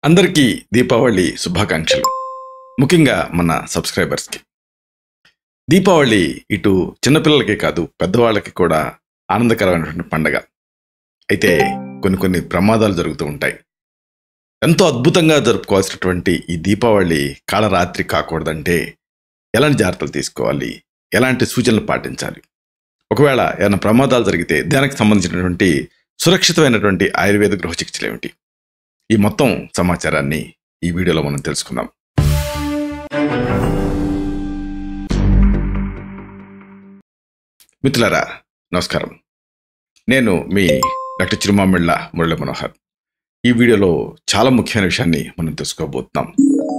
అందరికీ దీపావళి శుభాకాంక్షలు ముఖ్యంగా మన సబ్స్క్రైబర్స్కి దీపావళి ఇటు చిన్నపిల్లలకే కాదు పెద్దవాళ్ళకి కూడా ఆనందకరమైనటువంటి పండగ అయితే కొన్ని కొన్ని ప్రమాదాలు జరుగుతూ ఉంటాయి ఎంతో అద్భుతంగా జరుపుకోవాల్సినటువంటి ఈ దీపావళి కాళరాత్రి కాకూడదంటే ఎలాంటి జాగ్రత్తలు తీసుకోవాలి ఎలాంటి సూచనలు పాటించాలి ఒకవేళ ఏమైనా ప్రమాదాలు జరిగితే దానికి సంబంధించినటువంటి సురక్షితమైనటువంటి ఆయుర్వేద గృహ చికిత్సలు ఏమిటి ఈ మొత్తం సమాచారాన్ని ఈ వీడియోలో మనం తెలుసుకుందాం మిత్రులారా నమస్కారం నేను మీ డాక్టర్ చిరుమామిళ్ళ మురళి మనోహర్ ఈ వీడియోలో చాలా ముఖ్యమైన విషయాన్ని మనం తెలుసుకోబోతున్నాం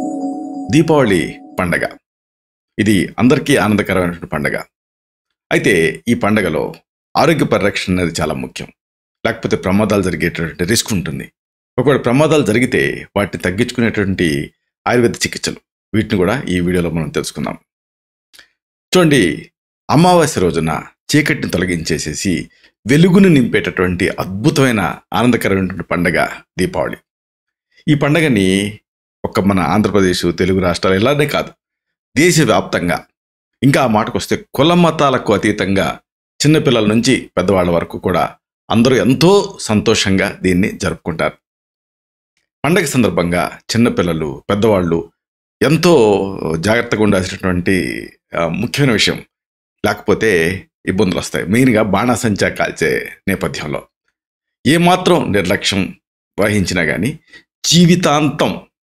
దీపావళి పండగ ఇది అందరికీ ఆనందకరమైనటువంటి పండగ అయితే ఈ పండగలో ఆరోగ్య పరిరక్షణ అనేది చాలా ముఖ్యం లేకపోతే ప్రమాదాలు జరిగేటటువంటి రిస్క్ ఉంటుంది ఒకవేళ ప్రమాదాలు జరిగితే వాటిని తగ్గించుకునేటువంటి ఆయుర్వేద చికిత్సలు వీటిని కూడా ఈ వీడియోలో మనం తెలుసుకుందాం చూడండి అమావాస్య రోజున చీకటిని తొలగించేసేసి వెలుగును నింపేటటువంటి అద్భుతమైన ఆనందకరమైనటువంటి పండగ దీపావళి ఈ పండగని ఒక్క మన ఆంధ్రప్రదేశ్ తెలుగు రాష్ట్రాలు ఇలానే కాదు దేశవ్యాప్తంగా ఇంకా ఆ మాటకు వస్తే కుల మతాలకు అతీతంగా చిన్నపిల్లల నుంచి పెద్దవాళ్ళ వరకు కూడా అందరూ ఎంతో సంతోషంగా దీన్ని జరుపుకుంటారు పండగ సందర్భంగా చిన్నపిల్లలు పెద్దవాళ్ళు ఎంతో జాగ్రత్తగా ఉండాల్సినటువంటి ఆ, ముఖ్యమైన విషయం లేకపోతే ఇబ్బందులు వస్తాయి మెయిన్గా బాణాసంచా కాల్చే నేపథ్యంలో ఏమాత్రం నిర్లక్ష్యం వహించినా కానీ జీవితాంతం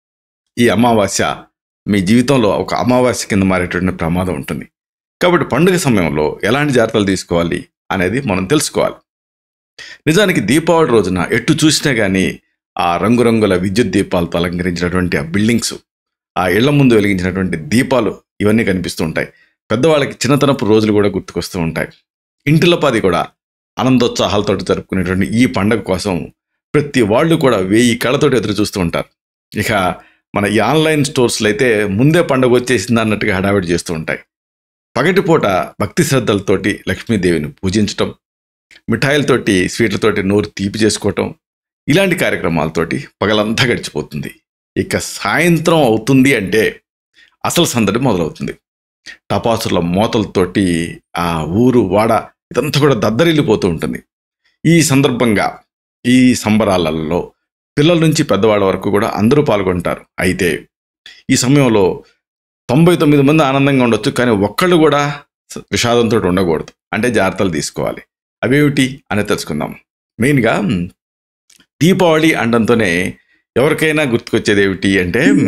ఈ అమావాస్య మీ జీవితంలో ఒక అమావాస్య కింద మారేటువంటి ప్రమాదం ఉంటుంది కాబట్టి పండుగ సమయంలో ఎలాంటి జాగ్రత్తలు తీసుకోవాలి అనేది మనం తెలుసుకోవాలి నిజానికి దీపావళి రోజున ఎటు చూసినా కానీ ఆ రంగురంగుల విద్యుత్ దీపాలతో అలంకరించినటువంటి ఆ బిల్డింగ్స్ ఆ ఇళ్ల ముందు వెలిగించినటువంటి దీపాలు ఇవన్నీ కనిపిస్తూ ఉంటాయి పెద్దవాళ్ళకి చిన్నతనపు రోజులు కూడా గుర్తుకొస్తూ ఉంటాయి ఇంటిలపాది కూడా ఆనందోత్సాహాలతో జరుపుకునేటువంటి ఈ పండగ కోసం ప్రతి వాళ్ళు కూడా వెయ్యి కళ్ళతోటి ఎదురు చూస్తూ ఉంటారు ఇక మన ఈ ఆన్లైన్ స్టోర్స్లో అయితే ముందే పండగ వచ్చేసింది అన్నట్టుగా హడావిడి చేస్తూ ఉంటాయి పగటిపూట భక్తి శ్రద్ధలతోటి లక్ష్మీదేవిని పూజించటం మిఠాయిలతోటి స్వీట్లతోటి నోరు తీపి చేసుకోవటం ఇలాంటి కార్యక్రమాలతోటి పగలంతా గడిచిపోతుంది ఇక సాయంత్రం అవుతుంది అంటే అసలు సందడి మొదలవుతుంది టపాసుల మోతలతోటి ఆ ఊరు వాడ ఇదంతా కూడా దద్దరిల్లిపోతూ ఉంటుంది ఈ సందర్భంగా ఈ సంబరాలలో పిల్లల నుంచి పెద్దవాళ్ళ వరకు కూడా అందరూ పాల్గొంటారు అయితే ఈ సమయంలో తొంభై తొమ్మిది మంది ఆనందంగా ఉండొచ్చు కానీ ఒక్కళ్ళు కూడా విషాదంతో ఉండకూడదు అంటే జాగ్రత్తలు తీసుకోవాలి అవేమిటి అనేది తెలుసుకుందాం మెయిన్గా మ్, దీపావళి అనడంతోనే ఎవరికైనా గుర్తుకొచ్చేది ఏమిటి అంటే మ్,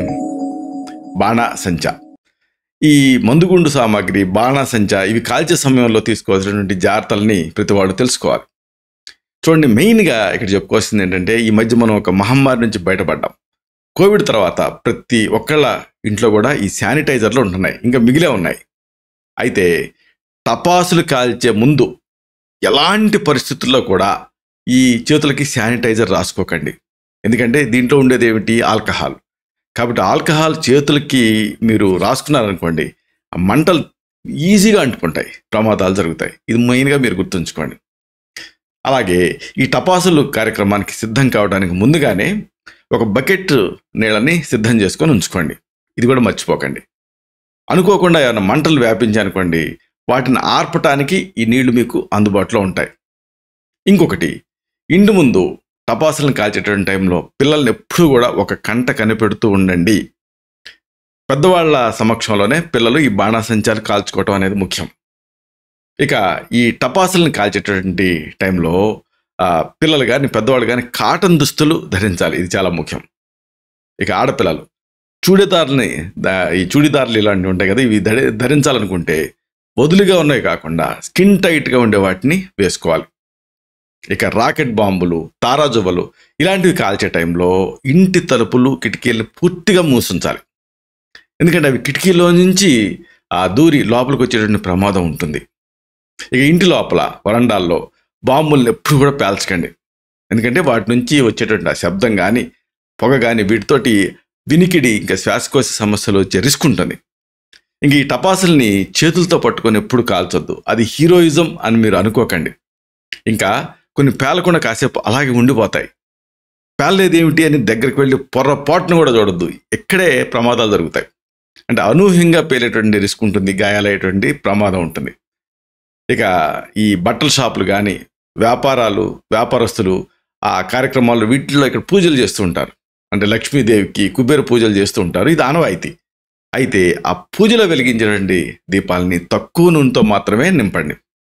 బాణాసంచ ఈ మందుగుండు సామాగ్రి బాణాసంచ ఇవి కాల్చే సమయంలో తీసుకోవాల్సినటువంటి జాగ్రత్తల్ని ప్రతి వాళ్ళు తెలుసుకోవాలి చూడండి మెయిన్గా ఇక్కడ చెప్పుకోవాల్సింది ఏంటంటే ఈ మధ్య మనం ఒక మహమ్మారి నుంచి బయటపడ్డాం కోవిడ్ తర్వాత ప్రతి ఒక్కళ్ళ ఇంట్లో కూడా ఈ శానిటైజర్లు ఉంటున్నాయి ఇంకా మిగిలే ఉన్నాయి అయితే టపాసులు కాల్చే ముందు ఎలాంటి పరిస్థితుల్లో కూడా ఈ చేతులకి శానిటైజర్ రాసుకోకండి ఎందుకంటే దీంట్లో ఉండేది ఏమిటి ఆల్కహాల్ కాబట్టి ఆల్కహాల్ చేతులకి మీరు రాసుకున్నారనుకోండి ఆ మంటలు ఈజీగా అంటుకుంటాయి ప్రమాదాలు జరుగుతాయి ఇది మెయిన్గా మీరు గుర్తుంచుకోండి అలాగే ఈ టపాసులు కార్యక్రమానికి సిద్ధం కావడానికి ముందుగానే ఒక బకెట్ నీళ్ళని సిద్ధం చేసుకొని ఉంచుకోండి ఇది కూడా మర్చిపోకండి అనుకోకుండా ఏమైనా మంటలు వ్యాపించాయనుకోండి వాటిని ఆర్పటానికి ఈ నీళ్లు మీకు అందుబాటులో ఉంటాయి ఇంకొకటి ఇంటి ముందు టపాసులను కాల్చేటువంటి టైంలో పిల్లల్ని ఎప్పుడూ కూడా ఒక కంట కనిపెడుతూ ఉండండి పెద్దవాళ్ళ సమక్షంలోనే పిల్లలు ఈ బాణాసంచాలు కాల్చుకోవటం అనేది ముఖ్యం ఇక ఈ టపాసులను కాల్చేటటువంటి టైంలో ఆ, పిల్లలు కానీ పెద్దవాళ్ళు కానీ కాటన్ దుస్తులు ధరించాలి ఇది చాలా ముఖ్యం ఇక ఆడపిల్లలు చూడిదారుని దా- ఈ చూడిదారులు ఇలాంటివి ఉంటాయి కదా ఇవి ధరి ధరించాలనుకుంటే వదులుగా ఉన్నాయి కాకుండా స్కిన్ టైట్గా ఉండే వాటిని వేసుకోవాలి ఇక రాకెట్ బాంబులు తారాజువ్వలు ఇలాంటివి కాల్చే టైంలో ఇంటి తలుపులు కిటికీలు పూర్తిగా మూసించాలి ఎందుకంటే అవి కిటికీలో నుంచి ఆ దూరి లోపలికి వచ్చేటువంటి ప్రమాదం ఉంటుంది ఇక ఇంటి లోపల వరండాల్లో బాంబుల్ని ఎప్పుడు కూడా పేల్చకండి ఎందుకంటే వాటి నుంచి వచ్చేటువంటి ఆ శబ్దం కానీ పొగ కానీ వీటితోటి వినికిడి ఇంకా శ్వాసకోశ సమస్యలు వచ్చే రిస్క్ ఉంటుంది ఇంక ఈ టపాసుల్ని చేతులతో పట్టుకొని ఎప్పుడు కాల్చొద్దు అది హీరోయిజం అని మీరు అనుకోకండి ఇంకా కొన్ని పేలకుండా కాసేపు అలాగే ఉండిపోతాయి పేలలేదు ఏమిటి అని దగ్గరికి వెళ్ళి పొర్రపాటును కూడా చూడొద్దు ఇక్కడే ప్రమాదాలు జరుగుతాయి అంటే అనూహ్యంగా పేలేటువంటి రిస్క్ ఉంటుంది గాయాలయ్యేటువంటి ప్రమాదం ఉంటుంది ఇక ఈ బట్టల షాపులు కానీ వ్యాపారాలు వ్యాపారస్తులు ఆ కార్యక్రమాల్లో వీటిల్లో ఇక్కడ పూజలు చేస్తూ ఉంటారు అంటే లక్ష్మీదేవికి కుబేర పూజలు చేస్తూ ఉంటారు ఇది ఆనవాయితీ అయితే ఆ పూజలో వెలిగించినటువంటి దీపాలని తక్కువ నూనెతో మాత్రమే నింపండి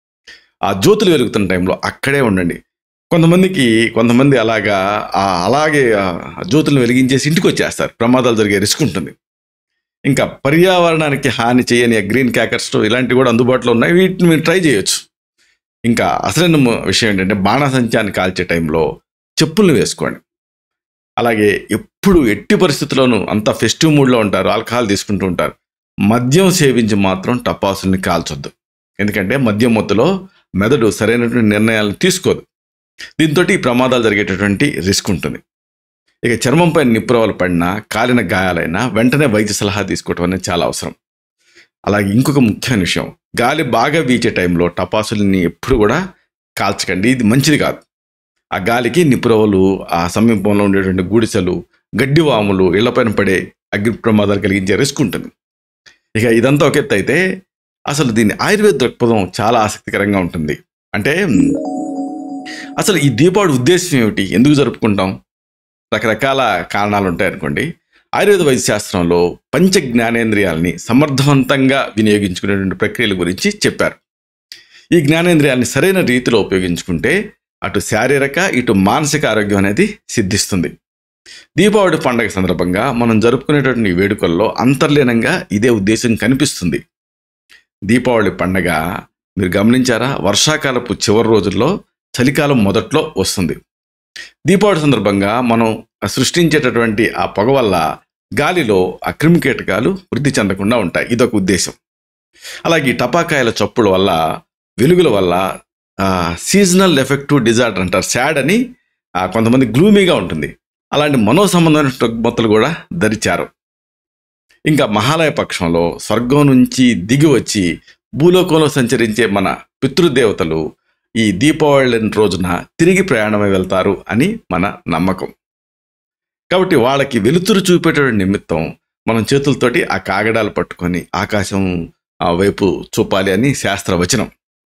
ఆ జ్యోతులు వెలుగుతున్న టైంలో అక్కడే ఉండండి కొంతమందికి కొంతమంది అలాగా ఆ అలాగే ఆ జ్యోతులను వెలిగించేసి ఇంటికి వచ్చేస్తారు ప్రమాదాలు జరిగే రిస్క్ ఉంటుంది ఇంకా పర్యావరణానికి హాని చేయని గ్రీన్ క్యాకర్స్ ఇలాంటివి కూడా అందుబాటులో ఉన్నాయి వీటిని మీరు ట్రై చేయొచ్చు ఇంకా అసలైన ము- విషయం ఏంటంటే బాణాసంచాన్ని కాల్చే టైంలో చెప్పులను వేసుకోండి అలాగే ఎప్పుడు ఎట్టి పరిస్థితుల్లోనూ అంత ఫెస్టివ్ మూడ్లో ఉంటారు ఆల్కహాల్ తీసుకుంటూ ఉంటారు మద్యం సేవించి మాత్రం టపాసుల్ని కాల్చొద్దు ఎందుకంటే మద్యం మొత్తులో మెదడు సరైనటువంటి నిర్ణయాలను తీసుకోదు దీంతో ఈ ప్రమాదాలు జరిగేటటువంటి రిస్క్ ఉంటుంది ఇక చర్మంపై నిప్పురవలు పడినా కాలిన గాయాలైనా వెంటనే వైద్య సలహా తీసుకోవటం అనేది చాలా అవసరం అలాగే ఇంకొక ముఖ్యమైన విషయం గాలి బాగా వీచే టైంలో టపాసుల్ని ఎప్పుడు కూడా కాల్చకండి ఇది మంచిది కాదు ఆ గాలికి నిప్పురవలు ఆ సమీపంలో ఉండేటువంటి గుడిసెలు గడ్డి వాములు ఇళ్లపైన పడే అగ్ని ప్రమాదాలు కలిగించే రిస్క్ ఉంటుంది ఇక ఇదంతా ఒక ఎత్తు అయితే అసలు దీని ఆయుర్వేద దృక్పథం చాలా ఆసక్తికరంగా ఉంటుంది అంటే మ్, అసలు ఈ దీపావళి ఉద్దేశం ఏమిటి ఎందుకు జరుపుకుంటాం రకరకాల కారణాలు ఉంటాయి అనుకోండి ఆయుర్వేద వైద్య శాస్త్రంలో పంచ జ్ఞానేంద్రియాలని సమర్థవంతంగా వినియోగించుకునేటువంటి ప్రక్రియల గురించి చెప్పారు ఈ జ్ఞానేంద్రియాలని సరైన రీతిలో ఉపయోగించుకుంటే అటు శారీరక ఇటు మానసిక ఆరోగ్యం అనేది సిద్ధిస్తుంది దీపావళి పండగ సందర్భంగా మనం జరుపుకునేటువంటి ఈ వేడుకల్లో అంతర్లీనంగా ఇదే ఉద్దేశం కనిపిస్తుంది దీపావళి పండగ మీరు గమనించారా వర్షాకాలపు చివరి రోజుల్లో చలికాలం మొదట్లో వస్తుంది దీపావళి సందర్భంగా మనం సృష్టించేటటువంటి ఆ పొగ వల్ల గాలిలో ఆ క్రిమికీటకాలు వృద్ధి చెందకుండా ఉంటాయి ఇదొక ఉద్దేశం అలాగే ఈ టపాకాయల చప్పుడు వల్ల వెలుగుల వల్ల సీజనల్ ఎఫెక్టివ్ డిజార్డర్ అంటారు శాడ్ అని ఆ, కొంతమంది గ్లూమీగా ఉంటుంది అలాంటి మనో సంబంధమైన రుగ్మతలు కూడా ధరిచారు ఇంకా మహాలయ పక్షంలో స్వర్గం నుంచి దిగి వచ్చి భూలోకంలో సంచరించే మన పితృదేవతలు ఈ దీపావళి రోజున తిరిగి ప్రయాణమై వెళ్తారు అని మన నమ్మకం కాబట్టి వాళ్ళకి వెలుతురు చూపేటువంటి నిమిత్తం మనం చేతులతోటి ఆ కాగడాలు పట్టుకొని ఆకాశం ఆ వైపు చూపాలి అని శాస్త్ర వచనం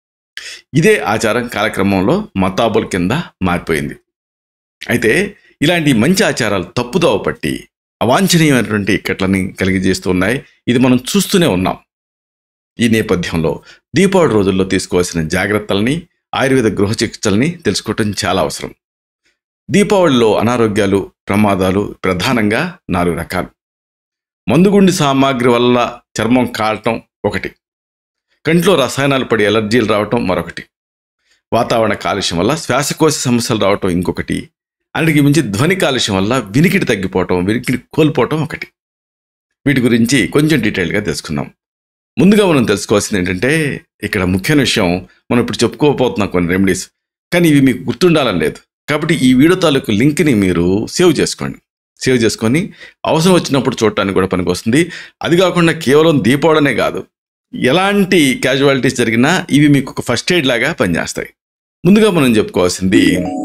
ఇదే ఆచారం కాలక్రమంలో మతాబుల కింద మారిపోయింది అయితే ఇలాంటి మంచి ఆచారాలు తప్పుదోవ పట్టి అవాంఛనీయమైనటువంటి ఇక్కట్లని కలిగజేస్తూ ఉన్నాయి ఇది మనం చూస్తూనే ఉన్నాం ఈ నేపథ్యంలో దీపావళి రోజుల్లో తీసుకోవాల్సిన జాగ్రత్తల్ని ఆయుర్వేద గృహ చికిత్సల్ని తెలుసుకోవటం చాలా అవసరం దీపావళిలో అనారోగ్యాలు ప్రమాదాలు ప్రధానంగా నాలుగు రకాలు మందుగుండి సామాగ్రి వల్ల చర్మం కాలటం ఒకటి కంట్లో రసాయనాలు పడి ఎలర్జీలు రావటం మరొకటి వాతావరణ కాలుష్యం వల్ల శ్వాసకోశ సమస్యలు రావటం ఇంకొకటి అన్నిటికి మించి ధ్వని కాలుష్యం వల్ల వినికిడి తగ్గిపోవటం వినికిడి కోల్పోవటం ఒకటి వీటి గురించి కొంచెం డీటెయిల్గా తెలుసుకుందాం ముందుగా మనం తెలుసుకోవాల్సింది ఏంటంటే ఇక్కడ ముఖ్యమైన విషయం మనం ఇప్పుడు చెప్పుకోకపోతున్నాం కొన్ని రెమెడీస్ కానీ ఇవి మీకు గుర్తుండాలని లేదు కాబట్టి ఈ వీడియో తాలూకు లింక్ని మీరు సేవ్ చేసుకోండి సేవ్ చేసుకొని అవసరం వచ్చినప్పుడు చూడటానికి కూడా పనికి వస్తుంది అది కాకుండా కేవలం దీపావళనే కాదు ఎలాంటి క్యాజువాలిటీస్ జరిగినా ఇవి మీకు ఒక ఫస్ట్ ఎయిడ్ లాగా పనిచేస్తాయి ముందుగా మనం చెప్పుకోవాల్సింది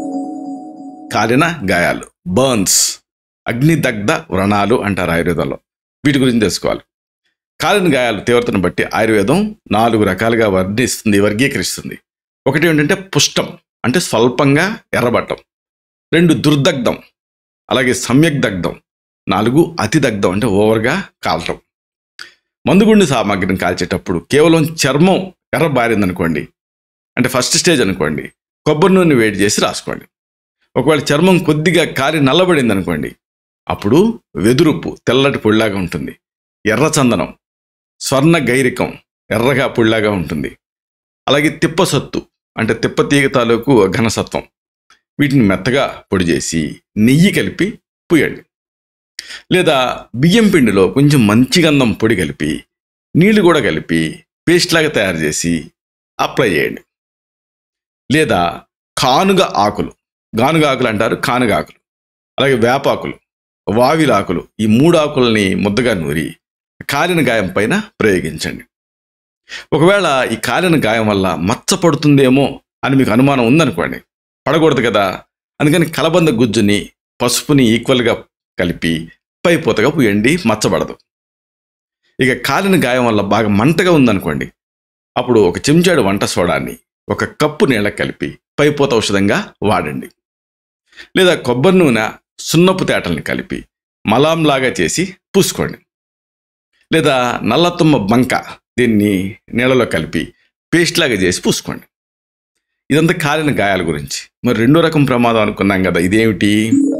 కాలిన గాయాలు బర్న్స్ అగ్నిదగ్ధ వ్రణాలు అంటారు ఆయుర్వేదంలో వీటి గురించి తెలుసుకోవాలి కాలిన గాయాలు తీవ్రతను బట్టి ఆయుర్వేదం నాలుగు రకాలుగా వర్ణిస్తుంది వర్గీకరిస్తుంది ఒకటి ఏంటంటే పుష్టం అంటే స్వల్పంగా ఎర్రబట్టం రెండు దుర్దగ్ధం అలాగే సమ్యక్ దగ్ధం నాలుగు అతి దగ్ధం అంటే ఓవర్గా కాలటం మందుగుండి సామాగ్రిని కాల్చేటప్పుడు కేవలం చర్మం ఎర్రబారిందనుకోండి అంటే ఫస్ట్ స్టేజ్ అనుకోండి కొబ్బరి నూనె వేడి చేసి రాసుకోండి ఒకవేళ చర్మం కొద్దిగా కాలి నల్లబడింది అనుకోండి అప్పుడు వెదురుప్పు తెల్లటి పొడిలాగా ఉంటుంది ఎర్ర చందనం స్వర్ణ గైరికం ఎర్రగా పొడిలాగా ఉంటుంది అలాగే తిప్పసత్తు అంటే తిప్పతీగ తాలూకు ఘనసత్వం వీటిని మెత్తగా పొడి చేసి నెయ్యి కలిపి పూయండి లేదా బియ్యం పిండిలో కొంచెం మంచి గంధం పొడి కలిపి నీళ్లు కూడా కలిపి పేస్ట్ లాగా తయారు చేసి అప్లై చేయండి లేదా కానుగ ఆకులు గానుగ ఆకులు అంటారు కానుగ ఆకులు అలాగే వేపాకులు వావిలాకులు ఈ మూడు ఆకుల్ని ముద్దగా నూరి కాలిన గాయం పైన ప్రయోగించండి ఒకవేళ ఈ కాలిన గాయం వల్ల మచ్చ పడుతుందేమో అని మీకు అనుమానం ఉందనుకోండి పడకూడదు కదా అందుకని కలబంద గుజ్జుని పసుపుని ఈక్వల్గా కలిపి పైపోతగా పూయండి మచ్చబడదు ఇక కాలిన గాయం వల్ల బాగా మంటగా ఉందనుకోండి అప్పుడు ఒక చెంచాడు వంట సోడాన్ని ఒక కప్పు నీళ్ళకి కలిపి పైపోత ఔషధంగా వాడండి లేదా కొబ్బరి నూనె సున్నపు తేటల్ని కలిపి మలాంలాగా చేసి పూసుకోండి లేదా నల్లతుమ్మ బంక దీన్ని నీళ్ళలో కలిపి పేస్ట్ లాగా చేసి పూసుకోండి ఇదంతా కాలిన గాయాల గురించి మరి రెండో రకం ప్రమాదం అనుకున్నాం కదా ఇదేమిటి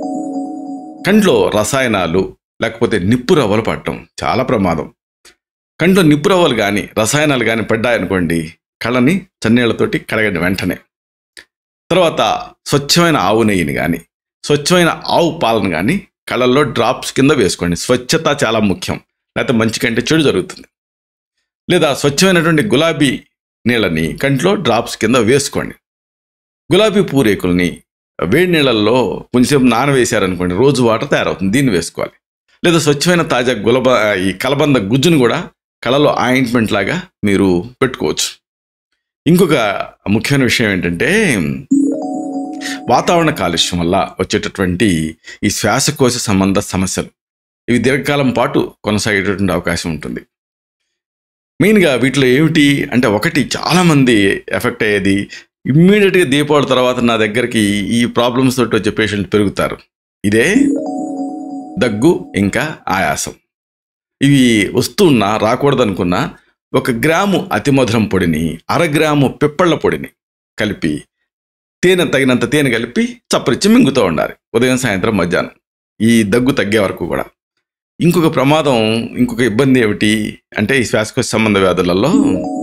కంట్లో రసాయనాలు లేకపోతే నిప్పు రవ్వలు పడటం చాలా ప్రమాదం కంట్లో నిప్పు రవ్వలు కానీ రసాయనాలు కానీ పడ్డాయనుకోండి కళ్ళని చన్నీళ్లతోటి కడగండి వెంటనే తర్వాత స్వచ్ఛమైన ఆవు నెయ్యిని కానీ స్వచ్ఛమైన ఆవు పాలను కానీ కళ్ళల్లో డ్రాప్స్ కింద వేసుకోండి స్వచ్ఛత చాలా ముఖ్యం లేకపోతే మంచి కంటే చెడు జరుగుతుంది లేదా స్వచ్ఛమైనటువంటి గులాబీ నీళ్ళని కంట్లో డ్రాప్స్ కింద వేసుకోండి గులాబీ పూరేకుల్ని వేడి నీళ్ళల్లో కొంచెంసేపు నానవేశారనుకోండి రోజు వాటర్ తయారవుతుంది దీన్ని వేసుకోవాలి లేదా స్వచ్ఛమైన తాజా గులబ ఈ కలబంద గుజ్జును కూడా కళలో ఆయింట్మెంట్ లాగా మీరు పెట్టుకోవచ్చు ఇంకొక ముఖ్యమైన విషయం ఏంటంటే వాతావరణ కాలుష్యం వల్ల వచ్చేటటువంటి ఈ శ్వాసకోశ సంబంధ సమస్యలు ఇవి దీర్ఘకాలం పాటు కొనసాగేటటువంటి అవకాశం ఉంటుంది మెయిన్గా వీటిలో ఏమిటి అంటే ఒకటి చాలామంది ఎఫెక్ట్ అయ్యేది ఇమ్మీడియట్గా దీపావళి తర్వాత నా దగ్గరికి ఈ ప్రాబ్లమ్స్ తోటి వచ్చే పేషెంట్ పెరుగుతారు ఇదే దగ్గు ఇంకా ఆయాసం ఇవి వస్తున్నా రాకూడదనుకున్నా ఒక గ్రాము అతిమధురం పొడిని అర గ్రాము పిప్పళ్ళ పొడిని కలిపి తేనె తగినంత తేనె కలిపి చప్పరిచ్చి మింగుతూ ఉండాలి ఉదయం సాయంత్రం మధ్యాహ్నం ఈ దగ్గు తగ్గే వరకు కూడా ఇంకొక ప్రమాదం ఇంకొక ఇబ్బంది ఏమిటి అంటే ఈ శ్వాసకోశ సంబంధ వ్యాధులలో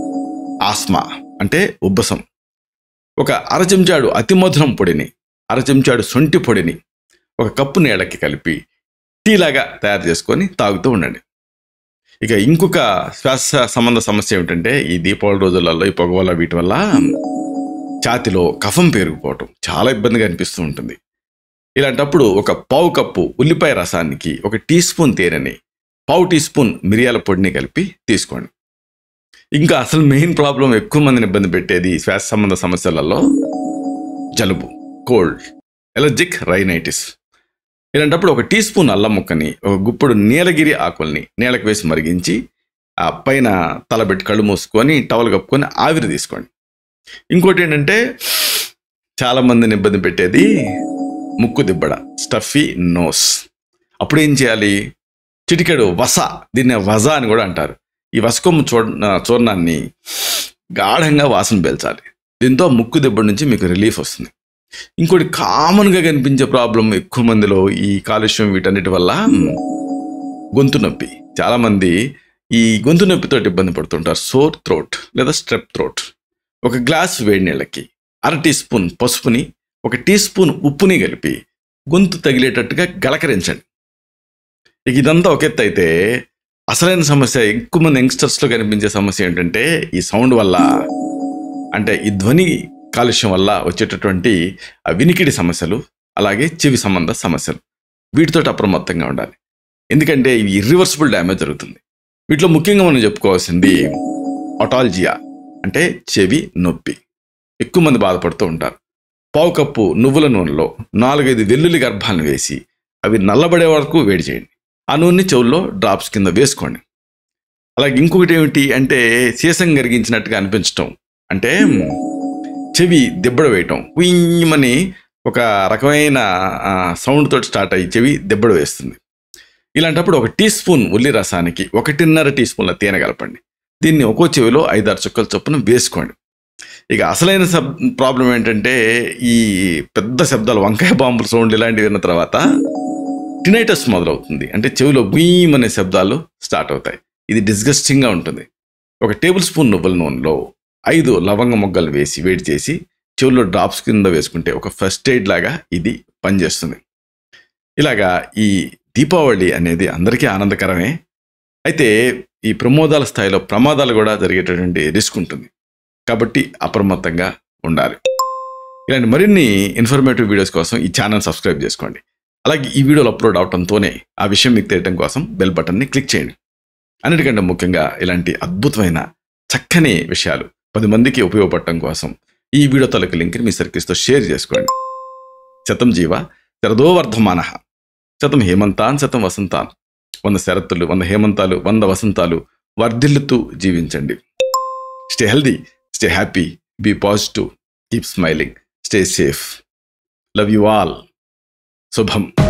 ఆస్మా అంటే ఉబ్బసం ఒక అర చెంచాడు అతిమధురం పొడిని అర చెంచాడు సొంటి పొడిని ఒక కప్పు నీళ్ళకి కలిపి టీలాగా తయారు చేసుకొని తాగుతూ ఉండండి ఇక ఇంకొక శ్వాస సంబంధ సమస్య ఏమిటంటే ఈ దీపావళి రోజులలో ఈ పొగ వల్ల వీటి వల్ల ఛాతిలో కఫం పేరుకుపోవటం చాలా ఇబ్బందిగా అనిపిస్తూ ఉంటుంది ఇలాంటప్పుడు ఒక పావు కప్పు ఉల్లిపాయ రసానికి ఒక టీ స్పూన్ తేనెని పావు టీ స్పూన్ మిరియాల పొడిని కలిపి తీసుకోండి ఇంకా అసలు మెయిన్ ప్రాబ్లం ఎక్కువ మందిని ఇబ్బంది పెట్టేది ఈ శ్వాస సంబంధ సమస్యలలో జలుబు కోల్డ్ ఎలర్జిక్ రైనైటిస్ ఇలాంటప్పుడు ఒక టీ స్పూన్ అల్లం ముక్కని ఒక గుప్పుడు నీలగిరి ఆకుల్ని నీళ్ళకి వేసి మరిగించి ఆ పైన తలబెట్టి కళ్ళు మూసుకొని టవల్ కప్పుకొని ఆవిరి తీసుకోండి ఇంకోటి ఏంటంటే చాలా మందిని ఇబ్బంది పెట్టేది ముక్కు దిబ్బడ స్టఫీ నోస్ అప్పుడు ఏం చేయాలి చిటికెడు వస దీన్ని వజ అని కూడా అంటారు ఈ వసకొమ్ము చూ చూర్ణాన్ని గాఢంగా వాసన పీల్చాలి దీంతో ముక్కు దెబ్బ నుంచి మీకు రిలీఫ్ వస్తుంది ఇంకోటి కామన్గా కనిపించే ప్రాబ్లం ఎక్కువ మందిలో ఈ కాలుష్యం వీటన్నిటి వల్ల గొంతు నొప్పి చాలామంది ఈ గొంతు నొప్పితో ఇబ్బంది పడుతుంటారు సోర్ థ్రోట్ లేదా స్ట్రెప్ థ్రోట్ ఒక గ్లాస్ వేడి నీళ్ళకి అర టీ స్పూన్ పసుపుని ఒక టీ స్పూన్ ఉప్పుని కలిపి గొంతు తగిలేటట్టుగా గలకరించండి ఇక ఇదంతా ఒక ఎత్తు అయితే అసలైన సమస్య ఎక్కువ మంది యంగ్స్టర్స్లో కనిపించే సమస్య ఏంటంటే ఈ సౌండ్ వల్ల అంటే ఈ ధ్వని కాలుష్యం వల్ల వచ్చేటటువంటి ఆ వినికిడి సమస్యలు అలాగే చెవి సంబంధ సమస్యలు వీటితో అప్రమత్తంగా ఉండాలి ఎందుకంటే ఇవి ఇర్రివర్సిబుల్ డ్యామేజ్ జరుగుతుంది వీటిలో ముఖ్యంగా మనం చెప్పుకోవాల్సింది ఒటాల్జియా అంటే చెవి నొప్పి ఎక్కువ మంది బాధపడుతూ ఉంటారు పావు కప్పు నువ్వుల నూనెలో నాలుగైదు వెల్లుల్లి గర్భాలను వేసి అవి నల్లబడే వరకు వేడి చేయండి ఆ నూనె చెవుల్లో డ్రాప్స్ కింద వేసుకోండి అలాగే ఇంకొకటి ఏమిటి అంటే సీసం కరిగించినట్టుగా అనిపించటం అంటే చెవి దెబ్బడ వేయటం ఉయ్యమని ఒక రకమైన సౌండ్ తోటి స్టార్ట్ అయ్యి చెవి దెబ్బడ వేస్తుంది ఇలాంటప్పుడు ఒక టీ స్పూన్ ఉల్లి రసానికి ఒకటిన్నర టీ స్పూన్ల తేనె కలపండి దీన్ని ఒక్కో చెవిలో ఐదారు చుక్కల చొప్పున వేసుకోండి ఇక అసలైన సబ్ ప్రాబ్లం ఏంటంటే ఈ పెద్ద శబ్దాలు వంకాయ బాంబుల సౌండ్ ఇలాంటివి విన్న తర్వాత టినైటస్ మొదలవుతుంది అంటే చెవిలో బుయ్యం అనే శబ్దాలు స్టార్ట్ అవుతాయి ఇది డిస్గస్టింగ్గా ఉంటుంది ఒక టేబుల్ స్పూన్ నువ్వుల నూనెలో ఐదు లవంగ మొగ్గలు వేసి వేడి చేసి చెవుల్లో డ్రాప్స్ కింద వేసుకుంటే ఒక ఫస్ట్ ఎయిడ్ లాగా ఇది పనిచేస్తుంది ఇలాగా ఈ దీపావళి అనేది అందరికీ ఆనందకరమే అయితే ఈ ప్రమోదాల స్థాయిలో ప్రమాదాలు కూడా జరిగేటటువంటి రిస్క్ ఉంటుంది కాబట్టి అప్రమత్తంగా ఉండాలి ఇలాంటి మరిన్ని ఇన్ఫర్మేటివ్ వీడియోస్ కోసం ఈ ఛానల్ సబ్స్క్రైబ్ చేసుకోండి అలాగే ఈ వీడియోలు అప్లోడ్ అవడంతోనే ఆ విషయం మీకు తెలియడం కోసం బెల్ బటన్ని క్లిక్ చేయండి అన్నిటికంటే ముఖ్యంగా ఇలాంటి అద్భుతమైన చక్కని విషయాలు పది మందికి ఉపయోగపడటం కోసం ఈ వీడియో తలకు లింక్ని మీ సర్కిల్స్తో షేర్ చేసుకోండి శతం జీవ శరదో వర్ధమాన శతం హేమంతాన్ శతం వసంతాన్ వంద శరత్తులు వంద హేమంతాలు వంద వసంతాలు వర్ధిల్లుతూ జీవించండి stay healthy stay happy be positive keep smiling stay safe love you all శుభం